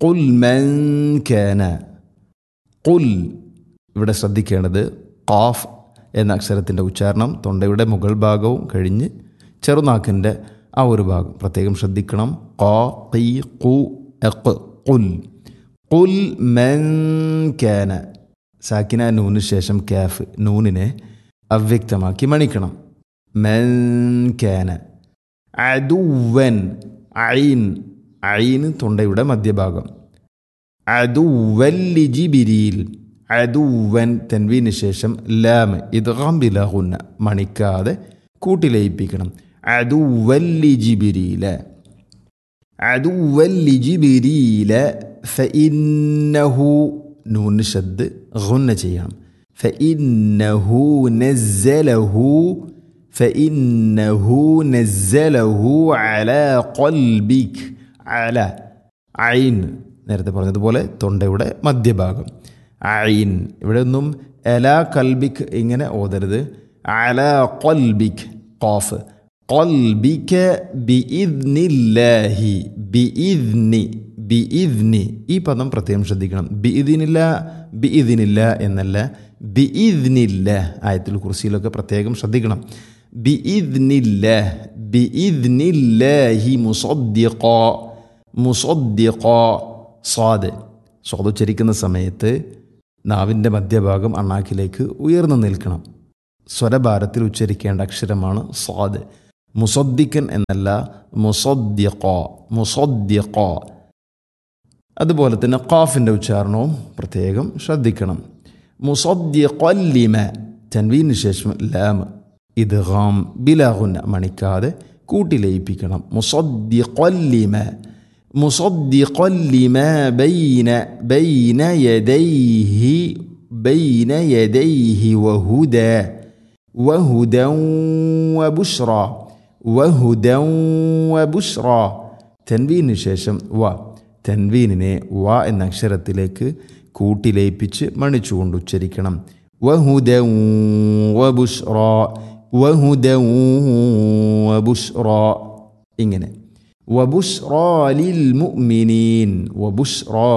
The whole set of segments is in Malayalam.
കുൽ മൻ കാന കുൽ ഇവിടെ ശ്രദ്ധിക്കേണ്ടത് ഖാഫ് എന്ന അക്ഷരത്തിൻ്റെ ഉച്ചാരണം തൊണ്ടയുടെ മുകൾ ഭാഗവും കഴിഞ്ഞ് ചെറുനാക്കിൻ്റെ ആ ഒരു ഭാഗം പ്രത്യേകം ശ്രദ്ധിക്കണം ഖാ ഖീ ഖു എഖ് കുൽ കുൽ മൻ കാന സാക്കിന നൂന് ശേഷം കാഫ് നൂനിനെ അവ്യക്തമാക്കി മണിക്കണം മൻ കാന അദുവൻ ഐൻ ഐന് തൊണ്ടയുടെ മധ്യഭാഗം അദുവല്ലി ജിബിരിയിൽ അദുവൻ തെൻവീന് ശേഷം ലാമ് ഇദ്ഗാം ബിലാഹുന്ന മണിക്കാതെ കൂട്ടിലയിപ്പിക്കണം അദുവല്ലി ജിബിരിയില അദുവല്ലി ജിബിരിയില ഫഇന്നഹു നൂന് ഷദ് ഗുന്ന ചെയ്യണം ഫഇന്നഹു നസ്സലഹു ഫഇന്നഹു നസ്സലഹു അല ഖൽബിക് അല ഐൻ നേരത്തെ പറഞ്ഞതുപോലെ തൊണ്ടയുടെ മധ്യഭാഗം ഐൻ ഇവിടെ ഒന്നും എല കൽബിക് ഇങ്ങനെ ഓതരുത് അല കൊൽബിക് കോഫ് കൊൽബിക്ക ബിഇദ്നില്ലാഹി ബിഇദ്നി ബിഇദ്നി ഈ പദം പ്രത്യേകം ശ്രദ്ധിക്കണം ബിഇദിനില്ല ബിഇദിനില്ല എന്നല്ല ബിഇദ്നില്ല ആയത്തിൽ കുറിസിയിലൊക്കെ പ്രത്യേകം ശ്രദ്ധിക്കണം ബിഇദ്നില്ല ബിഇദ്നില്ലാഹി മുസദ്ദിഖ മുസദ്ദിഖ സ്വാദ് സ്വാദ് ഉച്ചരിക്കുന്ന സമയത്ത് നാവിൻ്റെ മധ്യഭാഗം അണ്ണാക്കിലേക്ക് ഉയർന്നു നിൽക്കണം സ്വരഭാരത്തിൽ ഉച്ചരിക്കേണ്ട അക്ഷരമാണ് സ്വാദ് മുസദ്ദിക്കൻ എന്നല്ല മുസദ്ദിഖ മുസദ്ദിഖ അതുപോലെ തന്നെ ഖാഫിൻ്റെ ഉച്ചാരണവും പ്രത്യേകം ശ്രദ്ധിക്കണം മുസദ്ദിഖല്ലിമ തൻവീന് ശേഷം ലാം ഇദ്ഗാം ബിലാഹുന്ന മണിക്കാതെ കൂട്ടിലയിപ്പിക്കണം മുസദ്ദിഖല്ലിമ مصدقا لما بين بين يديه بين يديه وهدى وهدى وبشرى وهدى وبشرى തൻവീന് ശേഷം വ തൻവീനിനെ വ എന്ന അക്ഷരത്തിലേക്ക് കൂട്ടിലയിപ്പിച്ച് മണിച്ചുകൊണ്ട് ഉച്ചരിക്കണം വഹുദ വബുഷ്റ വഹുദ വബുഷ്റ ഇങ്ങനെ وبشرى للمؤمنين وبشرى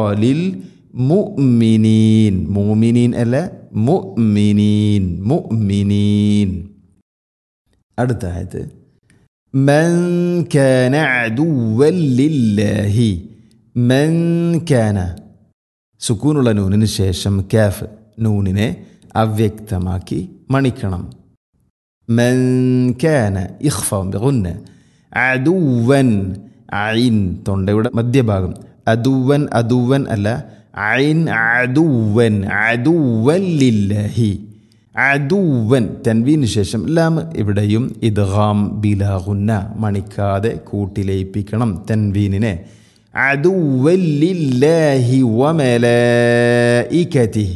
للمؤمنين مؤمنين ألا مؤمنين مؤمنين അടുത്ത ആയത് من كان عدوا لله من كان സുക്കൂനുള്ള നൂനിന് ശേഷം കാഫ് നൂനിനെ അവ്യക്തമാക്കി മണിക്കണം من كان إخفاء بغنة അദുവൻ ഐൻ തൊണ്ടയുടെ മധ്യഭാഗം അദുവൻ അദുവൻ അല്ല ഐൻ അദുവൻ അദുവൻ ലില്ലാഹി അദുവൻ തൻവീന് ശേഷം ലാം ഇവിടെയും ഇദ്ഗാം ബിലാഹുന്ന മണിക്കാതെ കൂട്ടിലയിപ്പിക്കണം തൻവീനിനെ അദുവൻ ലില്ലാഹി വമലായികതി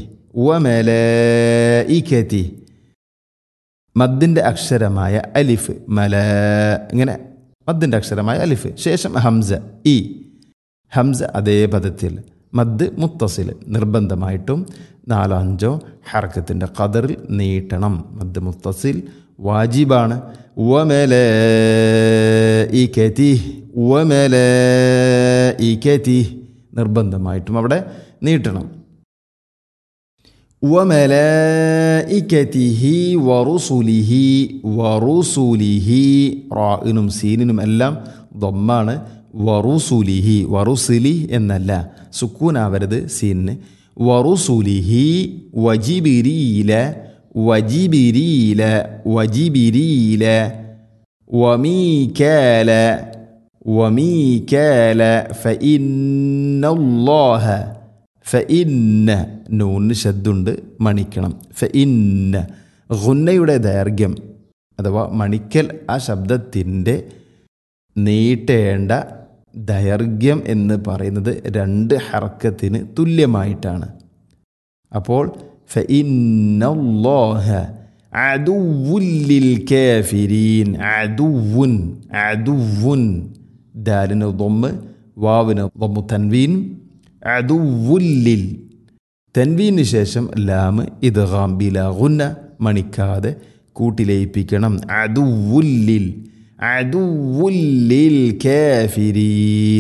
വമലായികതി മദ്ദിൻ്റെ അക്ഷരമായ അലിഫ് മല ഇങ്ങനെ മദ്ദിൻ്റെ അക്ഷരമായ അലിഫ് ശേഷം ഹംസ ഇ ഹംസ അതേ പദത്തിൽ മദ് മുത്തസിൽ നിർബന്ധമായിട്ടും നാലോ അഞ്ചോ ഹർക്കത്തിൻ്റെ ഖദറിൽ നീട്ടണം മദ് മുത്തസിൽ വാജിബാണ് വമല ഈ കതി വമല ഈ കതി നിർബന്ധമായിട്ടും അവിടെ നീട്ടണം വമലായിക്കത്തിഹി വറുസുലിഹി വറുസുലിഹി റാഇനും സീനിനും എല്ലാം ദൊമ്മാണ് വറുസുലിഹി വറുസുലി എന്നല്ല സുക്കൂനാവരുത് സീനിന് വറുസുലിഹി വജിബിരീല വജിബിരീല വജിബിരീല വമീകാല വമീകാല ഫഇന്നല്ലാഹ ഫഇന്ന നൂന് ശബ്ദുണ്ട് മണിക്കണം ഫഇന്ന ഗുന്നയുടെ ദൈർഘ്യം അഥവാ മണിക്കൽ ആ ശബ്ദത്തിൻ്റെ നീട്ടേണ്ട ദൈർഘ്യം എന്ന് പറയുന്നത് രണ്ട് ഹർക്കത്തിന് തുല്യമായിട്ടാണ് അപ്പോൾ ഫഇന്നല്ലാഹ അദുവുല്ലിൽ കാഫിരീൻ അദുവുൻ അദുവുൻ ദാലിന് ദൊമ്മ് വാവിന് ദൊമ്മു തൻവീൻ അദുവുല്ലിൽ തൻവീന് ശേഷം ലാമ് ഇദ്ഗാം ബിലാഗുന്ന മണിക്കാതെ കൂട്ടിലയിപ്പിക്കണം അദുവുല്ലിൽ അദുവുല്ലിൽ കാഫിരീൻ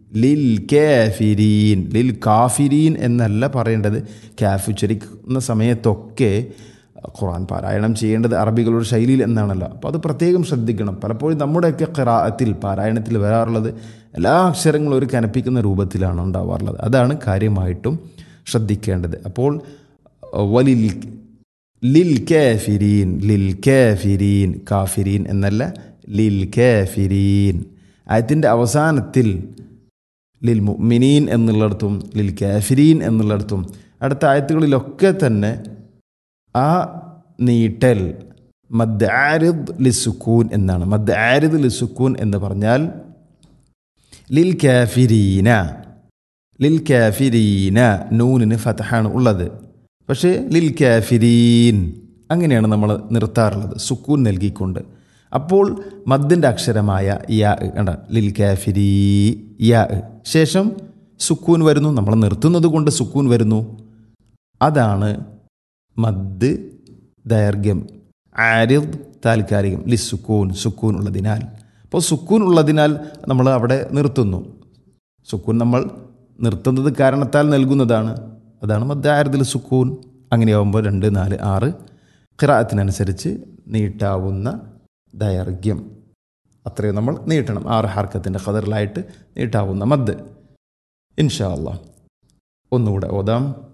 ലിൽ കാഫിരീൻ ലിൽ കാഫിരീൻ എന്നല്ല പറയേണ്ടത് കാഫ് ഉച്ചരിക്കുന്ന സമയത്തൊക്കെ ഖുറാൻ പാരായണം ചെയ്യേണ്ടത് അറബികളുടെ ശൈലിയിൽ എന്നാണല്ലോ അപ്പോൾ അത് പ്രത്യേകം ശ്രദ്ധിക്കണം പലപ്പോഴും നമ്മുടെയൊക്കെ ഖിറാഅത്തിൽ പാരായണത്തിൽ വരാറുള്ളത് എല്ലാ അക്ഷരങ്ങളും ഒരു കനപ്പിക്കുന്ന രൂപത്തിലാണ് ഉണ്ടാവാറുള്ളത് അതാണ് കാര്യമായിട്ടും ശ്രദ്ധിക്കേണ്ടത് അപ്പോൾ വലിൽ ലിൽ കാഫിരീൻ ലിൽ കാഫിരീൻ കാഫിരീൻ എന്നല്ല ലിൽ കാഫിരീൻ ആയത്തിൻ്റെ അവസാനത്തിൽ ലിൽ മുഅ്മിനീൻ എന്നുള്ളിടത്തും ലിൽ കാഫിരീൻ എന്നുള്ളിടത്തും അടുത്ത ആയത്തുകളിലൊക്കെ തന്നെ ആ നീട്ടൽ മദ് ആരിദ് ലിസുക്കൂൻ എന്നാണ് മദ് ആരിദ് ലിസുക്കൂൻ എന്ന് പറഞ്ഞാൽ ലിൽ കാഫിരീന ലിൽ കാഫിരീന നൂനിന് ഫതഹാണ് ഉള്ളത് പക്ഷേ ലിൽ കാഫിരീൻ അങ്ങനെയാണ് നമ്മൾ നിർത്താറുള്ളത് സുക്കൂൻ നൽകിക്കൊണ്ട് അപ്പോൾ മദ്ദിൻ്റെ അക്ഷരമായ യാ കണ്ട ലിൽ കാഫിരീ യാ ശേഷം സുക്കൂൻ വരുന്നു നമ്മൾ നിർത്തുന്നത് കൊണ്ട് സുക്കൂൻ വരുന്നു അതാണ് മദ് ദൈർഘ്യം ആരിദ് താൽക്കാലികം ലി സുക്കൂൻ സുക്കൂൻ ഉള്ളതിനാൽ അപ്പോൾ സുക്കൂൻ ഉള്ളതിനാൽ നമ്മൾ അവിടെ നിർത്തുന്നു സുക്കൂൻ നമ്മൾ നിർത്തുന്നത് കാരണത്താൽ നൽകുന്നതാണ് അതാണ് മദ് ആരിദിൽ സുക്കൂൻ അങ്ങനെയാവുമ്പോൾ രണ്ട് നാല് ആറ് ഖിറാത്തിനനുസരിച്ച് നീട്ടാവുന്ന ദൈർഘ്യം അത്രയും നമ്മൾ നീട്ടണം ആറ് ഹാർക്കത്തിൻ്റെ ഖദറിലായിട്ട് നീട്ടാവുന്ന മദ് ഇൻഷാ അള്ളാഹ് ഒന്നുകൂടെ ഓതാം